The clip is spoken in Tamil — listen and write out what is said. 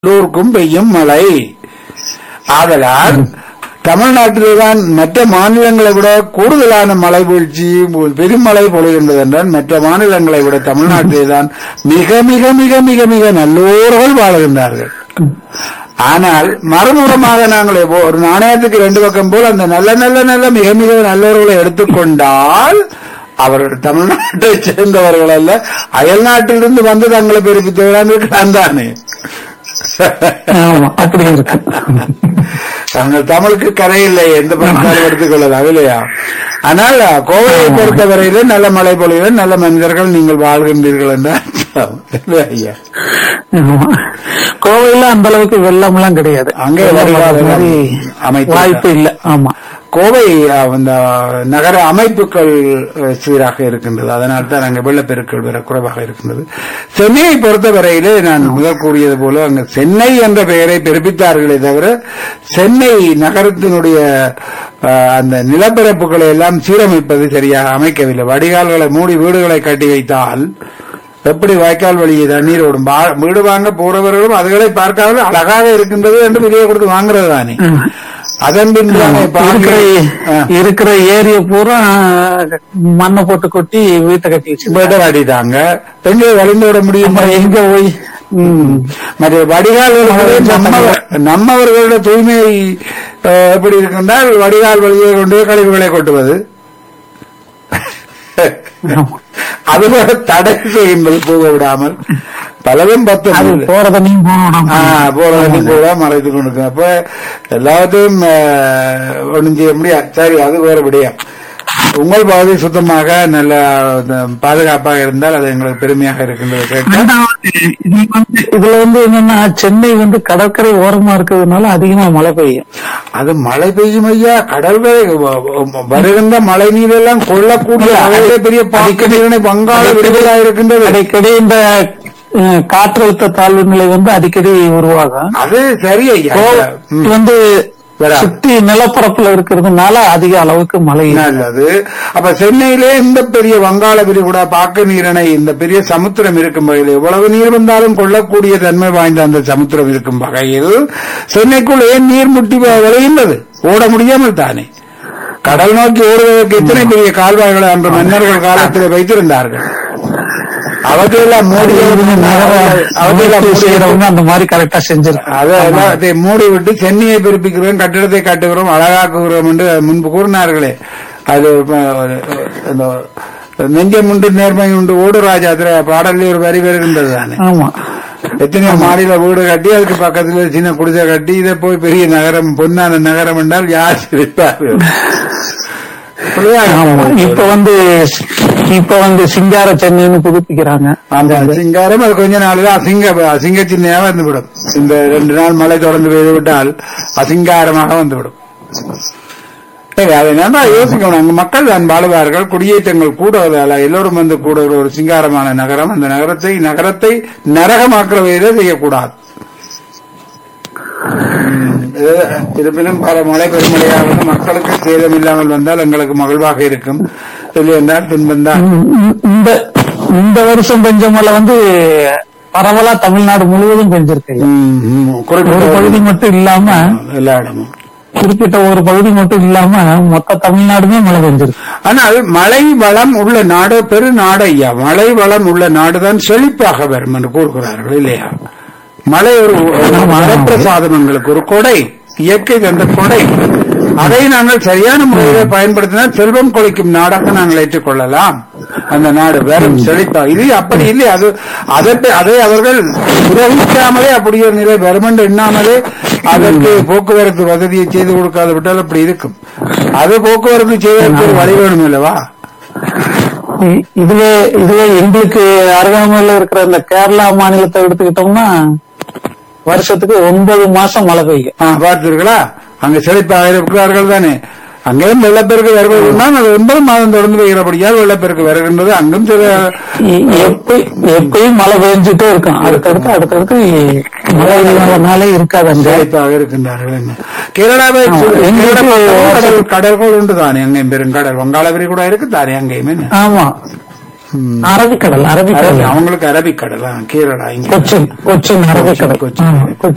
எல்லோருக்கும் பெய்யும் மழை ஆதலால் தமிழ்நாட்டில்தான் மற்ற மாநிலங்களை விட கூடுதலான மழை வீழ்ச்சி பெருமழை பொழிகின்றது என்றால் மற்ற மாநிலங்களை விட தமிழ்நாட்டிலே தான் மிக மிக மிக மிக மிக நல்லோர்கள் வாழுகின்றார்கள் ஆனால் மறுபுறமாக நாங்கள் எப்போ- ஒரு நாணயத்துக்கு ரெண்டு பக்கம் போல் அந்த நல்ல நல்ல நல்ல மிக மிக நல்லவர்களை எடுத்துக்கொண்டால் அவர்கள் தமிழ்நாட்டை சேர்ந்தவர்கள் அல்ல அயல் நாட்டிலிருந்து வந்து தங்களை பெருப்பித்தவர்கள் தானே ஆமா அப்படி இருக்கு தாங்கள் தமிழுக்கு கரையில்லை எந்த பணத்தாலும் எடுத்துக் கொள்ளலாம் இல்லையா ஆனால் கோவையை பொறுத்தவரையிலே நல்ல மழை பொழிவு நல்ல மனிதர்கள் நீங்கள் வாழ்கின்றீர்கள் என்ற அர்த்தம். இல்லையா ஐயா ஆமா. கோவையில அந்த அளவுக்கு வெள்ளம் எல்லாம் கிடையாது அங்கே வெள்ளம் வருகால வர மாதிரி அமைப்பு வாய்ப்பு இல்ல ஆமா கோவை அஹ், அந்த நகர அமைப்புகள் அஹ், சீராக இருக்கின்றது அதனால் தான் அங்கே வெள்ளப்பெருக்கள் வர குறைவாக இருக்கின்றது சென்னையை பொறுத்தவரையிலே நான் முதல் கூறியது போல அங்கு சென்னை என்ற பெயரை பிறப்பித்தார்களே தவிர சென்னை நகரத்தினுடைய அஹ், அந்த நிலப்பரப்புகளை எல்லாம் சீரமைப்பது சரியாக அமைக்கவில்லை வடிகால்களை மூடி வீடுகளை கட்டி வைத்தால் எப்படி வாய்க்கால் வழியே தண்ணீர் ஓடும் பா- வீடு வாங்க போறவர்களும் அதுகளை பார்க்காமல் அழகாக இருக்கின்றது என்று வெளியே கொடுத்து வாங்குறது தானே அதன் பின் தானே இருக்கிற பாக்கி- ஆ. இருக்கிற ஏரிய பூரா மண்ணை போட்டு கொட்டி வீட்டை கட்டி வச்சு பெட்டர் அடித்தாங்க எங்கே வழிந்து விட முடியும் நம்ம எங்க போய் ம். மற்ற வடிகால்கள் நம்ம நம்மவர்களோட தூய்மை அஹ், எப்படி இருக்கின்றால் வடிகால் வழியை கொண்டு கழிவுகளை கொட்டுவது ஆமா. அது கூட தடை செய்கின்றது போக விடாமல் பலரும் பத்து அது போறத நீ போனோம் போறது கூட மறைத்து கொண்டு அப்ப எல்லாத்தையும் அஹ், ஒண்ணும் செய்ய முடியாது சரி அது வேற விடயம் உங்கள் பகுதி சுத்தமாக நல்ல அஹ், பாதுகாப்பாக இருந்தால் அது எங்களுக்கு பெருமையாக இருக்கின்றது கேட்க ரெண்டாவது, இது வந்து- இதுல வந்து என்னன்னா சென்னை வந்து கடற்கரை ஓரமா இருக்கிறதுனால அதிகமா மழை பெய்யும் அது மழை பெய்யும் ஐயா கடல்களை வ- வ- வருகின்ற மழை நீரெல்லாம் கொள்ளக்கூடிய அதே பெரிய பாதிக்க வங்காள விடுதலா இருக்கின்றது அடிக்கடி இந்த அஹ், காற்றழுத்த தாழ்வு நிலை வந்து அடிக்கடி உருவாகும் அது சரி ஐயா கோவை ம். வந்து வரா. சுத்தி நிலப்பரப்புல இருக்கிறதுனால அதிக அளவுக்கு மழை நல்லது அப்ப சென்னையிலே இந்த பெரிய வங்காள விரிகுடா பாக்க நீரிணை இந்த பெரிய சமுத்திரம் இருக்கும் வகையில் எவ்வளவு நீர் வந்தாலும் கொள்ளக்கூடிய தன்மை வாய்ந்த அந்த சமுத்திரம் இருக்கும் வகையில் சென்னைக்குள் ஏன் நீர் முட்டி வ- விளைகின்றது ஓட முடியாமல் தானே கடல் நோக்கி ஓடுவதற்கு எத்தனை பெரிய கால்வாய்களை அன்று மன்னர்கள் காலத்தில் வைத்திருந்தார்கள் அவற்றையெல்லாம் மூடி நகர அவற்றையெல்லாம் அமைப்பு மூடி செய்யறவங்க அந்த மாதிரி கரெக்டா செஞ்சிருக்காங்க அதை அதை மூடி விட்டு சென்னையை பிறப்பிக்கிறோம் கட்டிடத்தை கட்டுகிறோம் அழகாக்குகிறோம் என்று முன்பு கூறினார்களே அது அஹ், ஒரு, இந்த நெஞ்சம் உண்டு நேர்மை உண்டு ஓடு ராஜா அதுல பாடல்ல ஒரு வரி வருகின்றது தானே ஆமா எத்தனையோ மாடியில வீடு கட்டி அதுக்கு பக்கத்துல ஒரு சின்ன குடிசை கட்டி இதை போய் பெரிய நகரம் பொன்னான நகரம் என்றால் யார் சிரிப்பார்கள் ஆமா இப்ப வந்து இப்ப வந்து சிங்கார சென்னைன்னு புதுப்பிக்கிறாங்க அந்த சிங்காரம் அது கொஞ்ச நாள் அசிங்க அசிங்க சின்னையாக வந்துவிடும் இந்த ரெண்டு நாள் மழை தொடர்ந்து பெய்து விட்டால் அசிங்காரமாக வந்துவிடும் சரி அதை நல்லா யோசிக்கணும் அங்கு மக்கள் தான் வாழுவார்கள் குடியேற்றங்கள் கூடுவதால எல்லோரும் வந்து கூடுகிற ஒரு சிங்காரமான நகரம் அந்த நகரத்தை நகரத்தை நரகமாக்குற வகையிலே செய்யக்கூடாது உம், இது- இருப்பினும் பல மழை பெருமழையாவது மக்களுக்கு சேதம் இல்லாமல் வந்தால் எங்களுக்கு மகிழ்வாக இருக்கும் இல்லை என்றால் துன்பம்தான் ம், ம், இந்த இந்த வருஷம் பெஞ்ச மழை வந்து பரவலா தமிழ்நாடு முழுவதும் பெஞ்சிருக்கு உம், உம், ஒரு குறிப்பிட்ட பகுதி மட்டும் இல்லாம எல்லா இடமும் குறிப்பிட்ட ஒரு பகுதி மட்டும் இல்லாம மொத்த தமிழ்நாடுமே மழை பெஞ்சிருக்கு ஆனால் மழை வளம் உள்ள நாடு பெரு நாடு ஐயா மழை வளம் உள்ள நாடுதான் செழிப்பாக வரும் என்று கூறுகிறார்கள் இல்லையா மழை ஒரு ஒரு வரப்பிரசாதம் எங்களுக்கு ஒரு கொடை இயற்கை தந்த கொடை அதை நாங்கள் சரியான முறையில பயன்படுத்தினால் செல்வம் கொலைக்கும் நாடாக நாங்கள் ஏற்றுக்கொள்ளலாம் அந்த நாடு வெறும் செழிப்பா இது அப்படி இல்லை அது அதை அதை அவர்கள் உறவிக்காமலே அப்படி ஒரு நிலை வரும் என்று எண்ணாமலே அதற்கு போக்குவரத்து வசதியை செய்து கொடுக்காது விட்டால் அப்படி இருக்கும் அது போக்குவரத்து செய்வதற்கு ஒரு வழி வேணும் அல்லவா இ- இதுவே இதுவே எங்களுக்கு அருகாமையில இருக்கிற இந்த கேரளா மாநிலத்தை எடுத்துக்கிட்டோம்னா வருஷத்துக்கு ஒன்பது மாசம் மழை பெய்யும் ஆ, பார்த்தீர்களா அங்க செழிப்பாக இருக்கிறார்கள் தானே அங்கேயும் வெள்ளப்பெருக்கு வருவதுதான் அது ஒன்பது மாதம் தொடர்ந்து பெய்கிறபடியால் வெள்ளப்பெருக்கு வருகின்றது அங்கும் சில இ- எப்ப- எப்பயும் மழை பெஞ்சிட்டே இருக்கும் அடுத்தடுத்து அடுத்தடுத்து மழை இல்லாத நாளே இருக்காது அங்க செழிப்பாக இருக்கின்றார்கள் என்ன. கேரளாவை ஆமா, சு- எங்களுக்கு கேரளா கடல் கடல்கள் உண்டு தானே அங்கேயும் பெருங்கடல் வங்காளவிரி கூட இருக்கு தானே அங்கேயும் என்ன ஆமா ம். அரபிக்கடல் அரபிக்கடல் அவங்களுக்கு அரபிக்கடல் ஆ, கேரளா இங்க கொச்சின் கொச்சின் அரபிக்கடல் கொச்சின். ஆமா, கொச்சின்